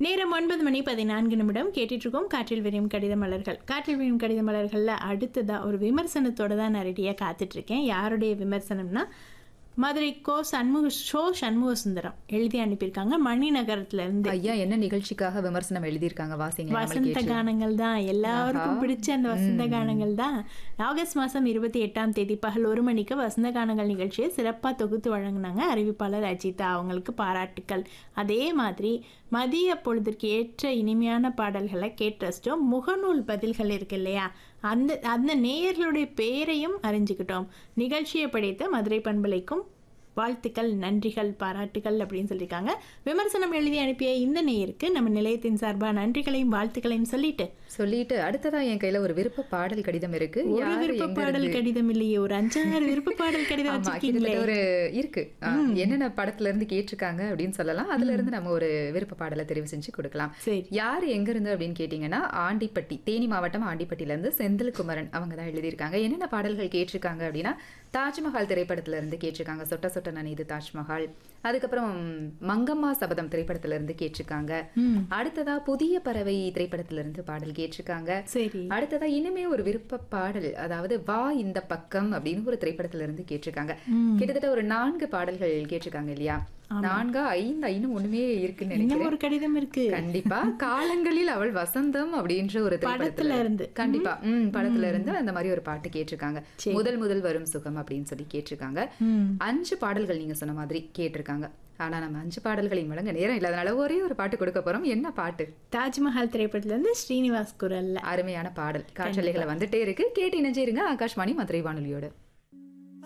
நேரம் ஒன்பது மணி பதினான்கு நிமிடம் கேட்டுட்டு இருக்கோம் காற்றில் விரியும் கடித மலர்கள் காற்றில் விரியும் கடித மலர்களில் அடுத்ததாக ஒரு விமர்சனத்தோட தான் நான் ரெடியாக காத்துட்ருக்கேன் யாருடைய விமர்சனம்னா மதுரை கோ சண்முக ஷோ சண்முக சுந்தரம் எழுதி அனுப்பியிருக்காங்க மணிநகரத்துல இருந்து ஐயா என்ன நிகழ்ச்சிக்காக விமர்சனம் எழுதியிருக்காங்க வாசிங்க வசந்த கானங்கள் தான் எல்லாருக்கும் பிடிச்ச அந்த வசந்த கானங்கள் தான் ஆகஸ்ட் மாதம் இருபத்தி எட்டாம் தேதி பகல் ஒரு மணிக்கு வசந்த கானங்கள் நிகழ்ச்சியை சிறப்பாக தொகுத்து வழங்கினாங்க அறிவிப்பாளர் அஜிதா அவங்களுக்கு பாராட்டுக்கள் அதே மாதிரி மதிய பொழுதிற்கு ஏற்ற இனிமையான பாடல்களை கேட்டு ரசித்தோம் முகநூல் பதில்கள் இருக்கு இல்லையா அந்த அந்த நேயர்களுடைய பெயரையும் அறிஞ்சுக்கிட்டோம் நிகழ்ச்சியை படைத்த மதுரை பண்பலைக்கும் வாழ்த்துக்கள் நன்றிகள் பாராட்டுகள் அப்படின்னு சொல்லியிருக்காங்க விமர்சனம் எழுதி அனுப்பிய இந்த நேயருக்கு நம்ம நிலையத்தின் சார்பாக நன்றிகளையும் வாழ்த்துக்களையும் சொல்லிட்டு சொல்லிட்டு அடுத்ததா என் கையில ஒரு விருப்ப பாடல் கடிதம் இருக்கு ஒரு யாரு விருப்ப எங்க பாடல் இருந்து- கடிதம் இல்லையே ஒரு அஞ்சாறு விருப்ப பாடல் கடிதம் ஆமா வச்சிருக்கீங்களே கிட்டத்தட்ட ஒரு இருக்கு ஆ, என்னென்ன படத்துல இருந்து கேட்டிருக்காங்க அப்படின்னு சொல்லலாம் அதுல இருந்து நம்ம ஒரு விருப்ப பாடலை தெரிவு செஞ்சு கொடுக்கலாம் சரி யார் எங்க இருந்து அப்படின்னு கேட்டீங்கன்னா ஆண்டிப்பட்டி தேனி மாவட்டம் ஆண்டிப்பட்டில இருந்து செந்தில் குமரன் அவங்க தான் எழுதியிருக்காங்க என்னென்ன பாடல்கள் கேட்டிருக்காங்க அப்படின்னா தாஜ்மஹால் திரைப்படத்துல இருந்து கேட்டிருக்காங்க சொட்ட சொட்ட நனைது தாஜ்மஹால் அதுக்கப்புறம் மங்கம்மா சபதம் திரைப்படத்துல இருந்து கேட்டிருக்காங்க ம் அடுத்ததா புதிய பறவை திரைப்படத்துல இருந்து பாடல் கேட்டிருக்காங்க சரி அடுத்ததா இனிமே ஒரு விருப்ப பாடல் அதாவது வா இந்த பக்கம் அப்படின்னு ஒரு திரைப்படத்துல இருந்து கேட்டிருக்காங்க ம். கிட்டத்தட்ட ஒரு நான்கு பாடல்கள் கேட்டிருக்காங்க இல்லையா நான்கா ஐந்து ஐந்து ஒண்ணுமே இருக்குன்னு இன்னும் நினைக்கிறேன் ஒரு கடிதம் இருக்கு கண்டிப்பா காலங்களில் அவள் வசந்தம் அப்படின்ற ஒரு படத்துல திரைப்படத்துல இருந்து. கண்டிப்பா ம் படத்துல இருந்து அந்த மாதிரி ஒரு பாட்டு கேட்டிருக்காங்க முதல் முதல் வரும் சுகம் அப்படின்னு சொல்லி கேட்டிருக்காங்க ம் அஞ்சு பாடல்கள் நீங்க சொன்ன மாதிரி கேட்டிருக்காங்க ஆனா நம்ம அஞ்சு பாடல்களையும் வழங்க நேரம் இல்லாதனால ஒரே ஒரு பாட்டு கொடுக்க போறோம் என்ன பாட்டு தாஜ்மஹால் திரைப்படத்துல இருந்து ஸ்ரீனிவாஸ் குரல்ல அருமையான பாடல் காற்றலைகளை வந்துட்டே இருக்கு கேட்டு இணைஞ்சிருங்க ஆகாஷ்வாணி மதுரை வானொலியோட